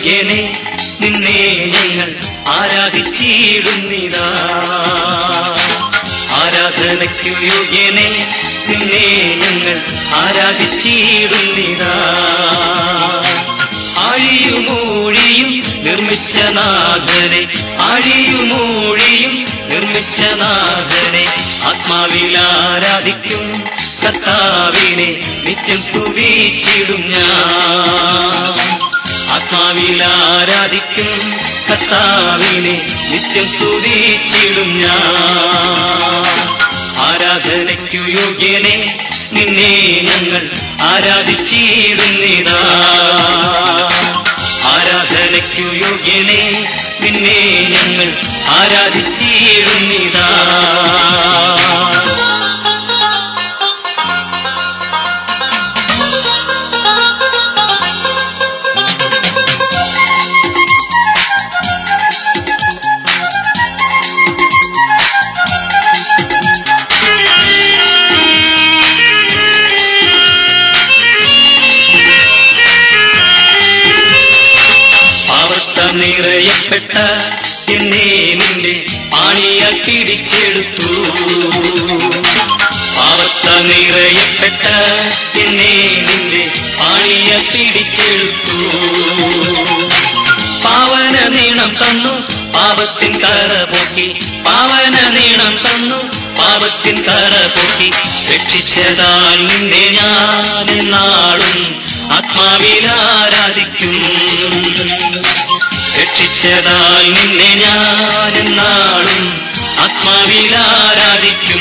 യോഗ്യനെ നിന്നെ ഞങ്ങൾ ആരാധിച്ചിടുന്നിതാ ആരാധനയ്ക്കു യോഗ്യനെ നിന്നെ ഞങ്ങൾ ആരാധിച്ചിടുന്നിതാ ആഴിയുമൂഴിയും നിർമ്മിച്ച നാഥനെ ആഴിയുമൂഴിയും നിർമ്മിച്ച നാഥനെ ആത്മാവിൽ ആരാധിക്കും കർത്താവിനെ നിത്യം സ്തുതിച്ചിടും ഞാൻ ആത്മാവിൽ ആരാധിക്കും കർത്താവിനെ നിത്യം സ്തുതിച്ചിടും ഞാൻ ആരാധനയ്ക്കു യോഗ്യനെ നിന്നെ ഞങ്ങൾ ആരാധിച്ചിടുന്നിതാ ആരാധനയ്ക്കു യോഗ്യനെ നിന്നെ ഞങ്ങൾ ആരാധിച്ചിടുന്നിതാ പാവത്ത നിറയപ്പെട്ട എന്നെ നിന്റെ പാണിയാൽ പിടിച്ചെടുത്തു പാവത്ത നിറയപ്പെട്ട എന്നെ നിന്റെ പാണിയാൽ പിടിച്ചെടുത്തു പാവന നീണം തന്നു പാപത്തിൻ കറ പോക്കി പാവന നീണം തന്നു പാപത്തിൻ കറ പോക്കി രക്ഷിച്ചതാൽ നിന്നെ ഞാൻ നാളും ആത്മാവിൽ ആരാധിക്കും രക്ഷിച്ചതാൽ നിന്നെ ഞാൻ നാളും ആത്മാവിൽ ആരാധിക്കും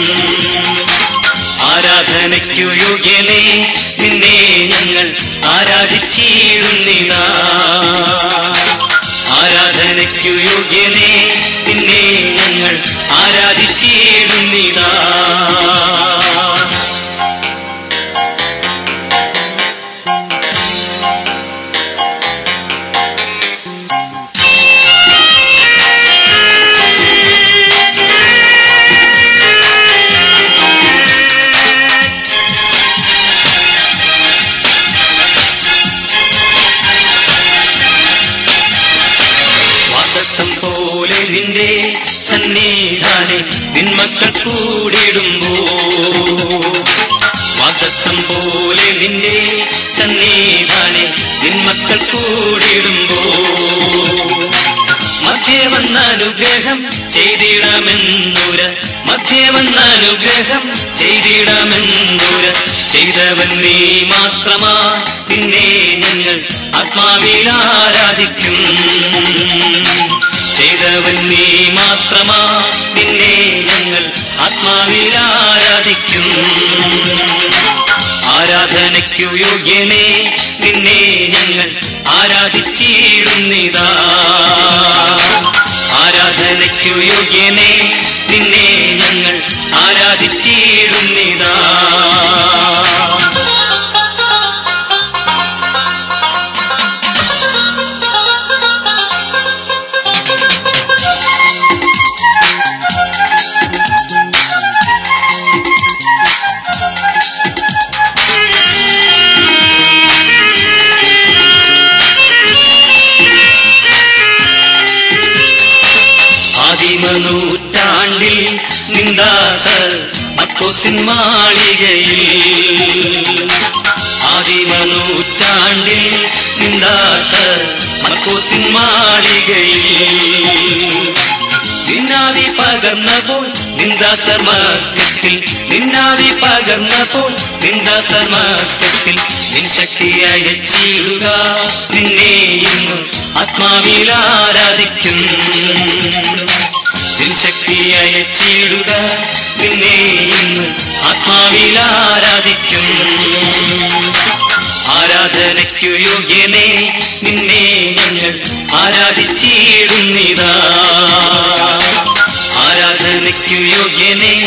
ആരാധനയ്ക്കു യോഗ്യനെ നിന്നെ ഞങ്ങൾ ആരാധിച്ചിടുന്നിതാ ആരാധനയ്ക്കു യോഗ്യനെ നിന്നെ ഞങ്ങൾ ആരാധിച്ചിടുന്നിതാ വാദത്തം പോലെ നിന്റെ സന്നിധാനെ നിന്മക്കൾ കൂടിടുമ്പോ വാദത്തം പോലെ നിന്റെ സന്നിധാനെ നിന്മക്കൾ കൂടിടുമ്പോ മധ്യ വന്ന അനുഗ്രഹം ചെയ്തിടമെന്നുര മധ്യ വന്ന അനുഗ്രഹം ചെയ്തിടമെന്നുര ചെയ്തവൻ നീ മാത്രമാ നിന്നെ ഞങ്ങൾ ആത്മാവിൽ ആരാധിക്കും ചെയ്തവൻ നീ മാത്രമാ നിന്നെ ഞങ്ങൾ ആത്മാവിൽ ആരാധിക്കും ആരാധനയ്ക്കു യോഗ്യനെ നിന്നെ ഞങ്ങൾ ആരാധിച്ചിടുന്നിതാ ആരാധനയ്ക്കു യോഗ്യനെ നിന്നെ ഞങ്ങൾ ആരാധിച്ചിടുന്നിതാ ആദിമനൂറ്റാണ്ടിൽ നിന്ദാസർ മക്കോസിൻ മാളികയിൽ ആദിമനൂറ്റാണ്ടിൽ നിന്ദാസർ മക്കോസിൻ മാളികയിൽ നിന്നാദി പകർന്നപ്പോൾ നിന്ദാസർ മധ്യത്തിൽ നിന്നാദി പകർന്നപ്പോൾ നിന്ദാസർ മധ്യത്തിൽ നിൻ ശക്തിയായ ചീടുക നിന്നെ ഇന്നും ആത്മാവിൽ ആരാധിക്കും നിൻ ശക്തിയായ ചീടുക നിന്നെ ഇന്ന് ആത്മാവിൽ ആരാധിക്കും ആരാധനയ്ക്കു യോഗ്യനെ നിന്നെ ഞങ്ങൾ ആരാധിച്ചിടുന്നിതാ ആരാധനയ്ക്കു യോഗ്യനെ